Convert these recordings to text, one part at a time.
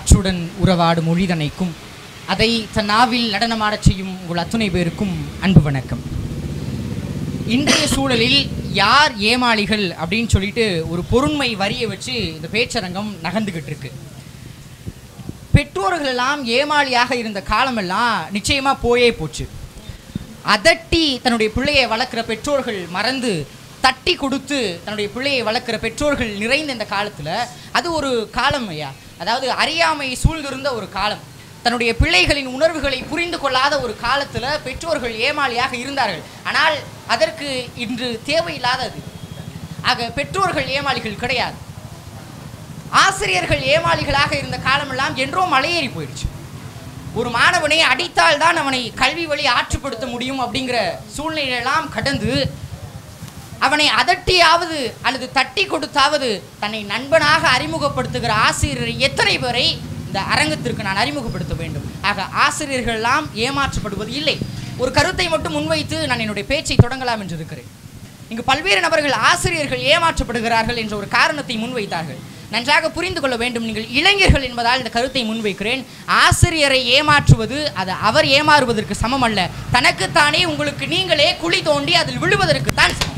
காற்றுடன் உறவாடு மொழிதனைக்கும் அதை தன் நாவில் நடனமாடச் செய்யும் உங்கள் அத்துணை பேருக்கும் அன்பு வணக்கம் இன்றைய சூழலில் யார் ஏமாளிகள் அப்படின்னு சொல்லிட்டு ஒரு பொருண்மை வரியை வச்சு இந்த பேச்சரங்கம் நகர்ந்துகிட்டு இருக்கு பெற்றோர்கள் எல்லாம் ஏமாளியாக இருந்த காலமெல்லாம் நிச்சயமா போயே போச்சு அதட்டி தன்னுடைய பிள்ளையை வளர்க்குற பெற்றோர்கள் மறந்து தட்டி கொடுத்து தன்னுடைய பிள்ளையை வளர்க்குற பெற்றோர்கள் நிறைந்த இந்த காலத்தில் அது ஒரு காலம் ஐயா அதாவது அறியாமை சூழ்ந்திருந்த ஒரு காலம் தன்னுடைய பிள்ளைகளின் உணர்வுகளை புரிந்து கொள்ளாத ஒரு காலத்தில் பெற்றோர்கள் ஏமாளியாக இருந்தார்கள் ஆனால் அதற்கு இன்று தேவையில்லாதது ஆக பெற்றோர்கள் ஏமாளிகள் கிடையாது ஆசிரியர்கள் ஏமாளிகளாக இருந்த காலமெல்லாம் என்றோ மலையேறி போயிடுச்சு ஒரு மாணவனை அடித்தால் தான் அவனை கல்வி வழி ஆற்றுப்படுத்த முடியும் அப்படிங்கிற சூழ்நிலையெல்லாம் கடந்து அவனை அதட்டியாவது அல்லது தட்டி கொடுத்தாவது தன்னை நண்பனாக அறிமுகப்படுத்துகிற ஆசிரியர் எத்தனை பேரை இந்த அரங்கத்திற்கு நான் அறிமுகப்படுத்த வேண்டும் ஆக ஆசிரியர்கள் எல்லாம் ஏமாற்றப்படுவது இல்லை ஒரு கருத்தை மட்டும் முன்வைத்து நான் என்னுடைய பேச்சை தொடங்கலாம் என்று இருக்கிறேன் இங்கு பல்வேறு நபர்கள் ஆசிரியர்கள் ஏமாற்றப்படுகிறார்கள் என்ற ஒரு காரணத்தை முன்வைத்தார்கள் நன்றாக புரிந்து கொள்ள வேண்டும் நீங்கள் இளைஞர்கள் என்பதால் இந்த கருத்தை முன்வைக்கிறேன் ஆசிரியரை ஏமாற்றுவது அது அவர் ஏமாறுவதற்கு சமம் அல்ல தனக்குத்தானே உங்களுக்கு நீங்களே குழி தோண்டி அதில் விழுவதற்கு தான் சமம்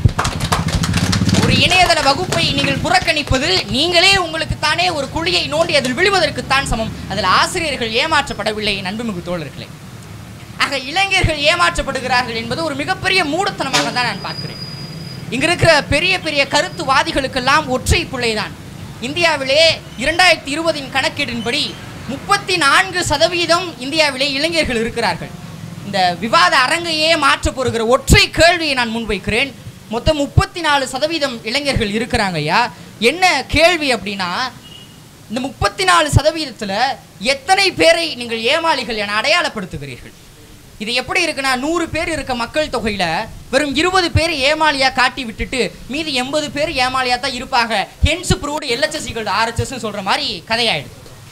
ஒரு இணையதள வகுப்பை நீங்கள் புறக்கணிப்பது நீங்களே உங்களுக்குத்தானே ஒரு குழியை நோண்டி அதில் விழுவதற்குத்தான் சமம் அதில் ஆசிரியர்கள் ஏமாற்றப்படவில்லை நண்புமிகு தோழர்களே ஆக இளைஞர்கள் ஏமாற்றப்படுகிறார்கள் என்பது ஒரு மிகப்பெரிய மூடத்தனமாக தான் நான் பார்க்கிறேன் இங்க இருக்கிற பெரிய பெரிய கருத்துவாதிகளுக்கெல்லாம் ஒற்றை பிள்ளைதான் இந்தியாவிலே இரண்டாயிரத்தி இருபதின் கணக்கீடின்படி முப்பத்தி நான்கு சதவீதம் இந்தியாவிலே இளைஞர்கள் இருக்கிறார்கள் இந்த விவாத அரங்கையே மாற்றப் போகிற ஒற்றை கேள்வியை நான் முன்வைக்கிறேன் மொத்தம் முப்பத்தி நாலு சதவீதம் இளைஞர்கள் இருக்கிறாங்க ஐயா என்ன கேள்வி அப்படின்னா இந்த முப்பத்தி நாலு சதவீதத்தில் எத்தனை பேரை நீங்கள் ஏமாளிகள் என அடையாளப்படுத்துகிறீர்கள் இது எப்படி இருக்குன்னா நூறு பேர் இருக்க மக்கள் தொகையில வெறும் இருபது பேர் ஏமாளியா காட்டி விட்டுட்டு மீதி எண்பது பேர் ஏமாளியா தான் இருப்பாங்க ஹென்ஸ் ப்ரூவ்டு எல்ஹெச்எஸ்சிகள் ஆர்ஹெச்எஸ் சொல்ற மாதிரி கதையாயிடுது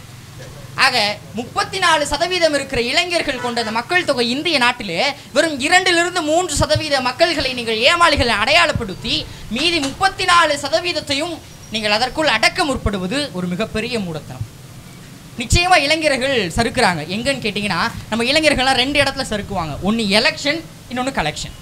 ஆக முப்பத்தி நாலு சதவீதம் இருக்கிற இளைஞர்கள் கொண்ட அந்த மக்கள் தொகை இந்திய நாட்டிலே வெறும் இரண்டிலிருந்து மூன்று சதவீத மக்கள்களை நீங்கள் ஏமாளிகளை அடையாளப்படுத்தி மீதி முப்பத்தி நாலு சதவீதத்தையும் நீங்கள் அதற்குள் அடக்க முற்படுவது ஒரு மிகப்பெரிய மூடத்தனம் நிச்சயமா இளைஞர்கள் சறுக்குறாங்க எங்கன்னு கேட்டிங்கன்னா நம்ம இளைஞர்கள்லாம் ரெண்டு இடத்துல சறுக்குவாங்க ஒன்று எலெக்ஷன் இன்னொன்று கலெக்ஷன்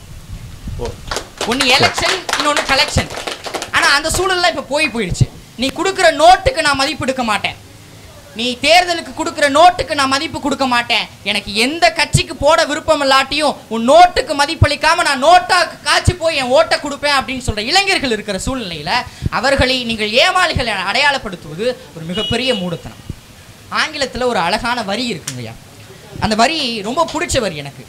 ஒன்று எலெக்ஷன் இன்னொன்று கலெக்ஷன் ஆனால் அந்த சூழல்ல இப்போ போய் போயிடுச்சு நீ கொடுக்குற நோட்டுக்கு நான் மதிப்பு எடுக்க மாட்டேன் நீ தேர்தலுக்கு கொடுக்குற நோட்டுக்கு நான் மதிப்பு கொடுக்க மாட்டேன் எனக்கு எந்த கட்சிக்கு போட விருப்பம் இல்லாட்டியும் உன் நோட்டுக்கு மதிப்பளிக்காம நான் நோட்டா காய்ச்சி போய் என் ஓட்டை கொடுப்பேன் அப்படின்னு சொல்ற இளைஞர்கள் இருக்கிற சூழ்நிலையில அவர்களை நீங்கள் ஏமாளிகள் என அடையாளப்படுத்துவது ஒரு மிகப்பெரிய மூடத்தனம் ஆங்கிலத்தில் ஒரு அழகான வரி இருக்குங்கய்யா அந்த வரி ரொம்ப பிடிச்ச வரி எனக்கு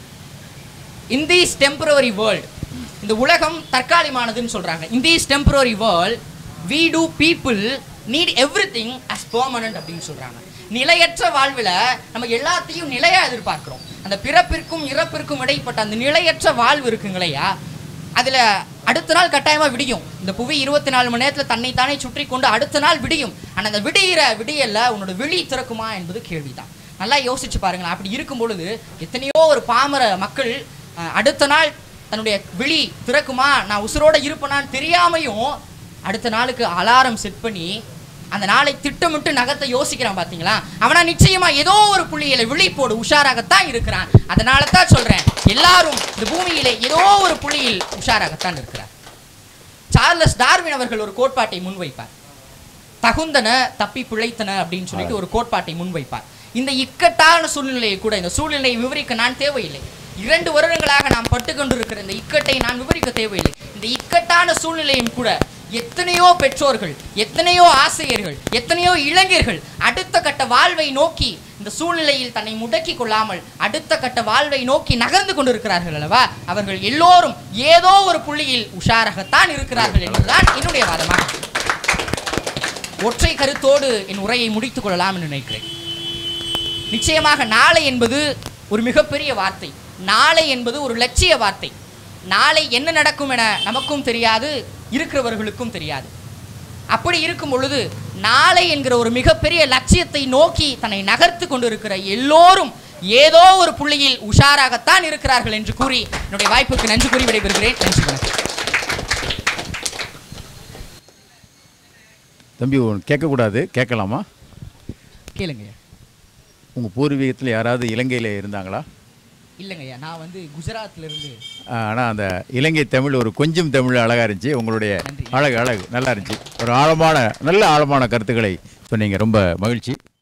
இன் தீஸ் டெம்பரரி வேர்ல்ட் இந்த உலகம் தற்காலிகமானதுன்னு சொல்றாங்க in these temporary world we do people need every thing as permanent அப்படின்னு சொல்றாங்க நிலையற்ற வாழ்வில் நம்ம எல்லாத்தையும் நிலையா எதிர்பார்க்கிறோம் அந்த பிறப்பிற்கும் இறப்பிற்கும் இடைப்பட்ட அந்த நிலையற்ற வாழ்வு இருக்குங்களையா அதுல அடுத்த நாள் கட்டாயமா விடியும் இந்த புவி இருபத்தி நாலு மணி நேரத்துல தன்னைத்தானே சுற்றி கொண்டு அடுத்த நாள் விடியும் ஆனா அந்த விடியிற விடியல்ல உன்னோட விழி திறக்குமா என்பது கேள்விதான் நல்லா யோசிச்சு பாருங்களேன் அப்படி இருக்கும் பொழுது எத்தனையோ ஒரு பாமர மக்கள் அஹ், அடுத்த நாள் தன்னுடைய விழி திறக்குமா நான் உசுரோட இருப்பேனான்னு தெரியாமையும் அடுத்த நாளுக்கு அலாரம் செட் பண்ணி அந்த நாளை திட்டமிட்டு நகத்தை யோசிக்கிறான் பாத்தீங்களா அவனா நிச்சயமா ஏதோ ஒரு புள்ளியில விழிப்போடு உஷாராகத்தான் இருக்கிறான் அதனால தான் சொல்றேன் எல்லாரும் இந்த பூமியிலே ஏதோ ஒரு புள்ளியில் உஷாராகத்தான் இருக்கிறார் சார்லஸ் டார்வின் அவர்கள் ஒரு கோட்பாட்டை முன்வைப்பார் தகுந்தன தப்பி பிழைத்தன அப்படின்னு சொல்லிட்டு ஒரு கோட்பாட்டை முன்வைப்பார் இந்த இக்கட்டான சூழ்நிலையை கூட இந்த சூழ்நிலையை விவரிக்க நான் தேவையில்லை இரண்டு வருடங்களாக நாம் பட்டுக்கொண்டிருக்கிற இந்த இக்கட்டை நான் விவரிக்க தேவையில்லை இந்த இக்கட்டான சூழ்நிலையும் கூட எத்தனையோ பெற்றோர்கள் எத்தனையோ ஆசிரியர்கள் எத்தனையோ இளைஞர்கள் அடுத்த கட்ட வாழ்வை நோக்கி இந்த சூழ்நிலையில் தன்னை முடக்கிக் கொள்ளாமல் அடுத்த கட்ட வாழ்வை நோக்கி நகர்ந்து கொண்டிருக்கிறார்கள் அல்லவா அவர்கள் எல்லோரும் ஏதோ ஒரு புள்ளியில் உஷாராகத்தான் இருக்கிறார்கள் என்பதுதான் என்னுடைய வாதமாக ஒற்றை கருத்தோடு என் உரையை முடித்துக் கொள்ளலாம் என்று நினைக்கிறேன் நிச்சயமாக நாளை என்பது ஒரு மிகப்பெரிய வார்த்தை நாளை என்பது ஒரு லட்சிய வார்த்தை நாளை என்ன நடக்கும் என நமக்கும் தெரியாது இருக்கிறவர்களுக்கும் தெரியாது அப்படி இருக்கும் பொழுது நாளை என்கிற ஒரு மிகப்பெரிய லட்சியத்தை நோக்கி தன்னை நகர்த்து கொண்டிருக்கிற எல்லோரும் ஏதோ ஒரு புள்ளியில் உஷாராகத்தான் இருக்கிறார்கள் என்று கூறி என்னுடைய வாய்ப்புக்கு நன்றி கூறி விடைபெறுகிறேன் நன்றி வணக்கம் தம்பி ஒன்று கேட்கக்கூடாது கேட்கலாமா கேளுங்க உங்கள் பூர்வீகத்தில் யாராவது இலங்கையில் இருந்தாங்களா இல்லைங்கய்யா நான் வந்து குஜராத்ல இருந்து ஆனால் அந்த இலங்கை தமிழ் ஒரு கொஞ்சம் தமிழ் அழகாக இருந்துச்சு உங்களுடைய நன்றி. அழகு அழகு நல்லா இருந்துச்சு ஒரு ஆழமான நல்ல ஆழமான கருத்துக்களை சொன்னீங்க ரொம்ப மகிழ்ச்சி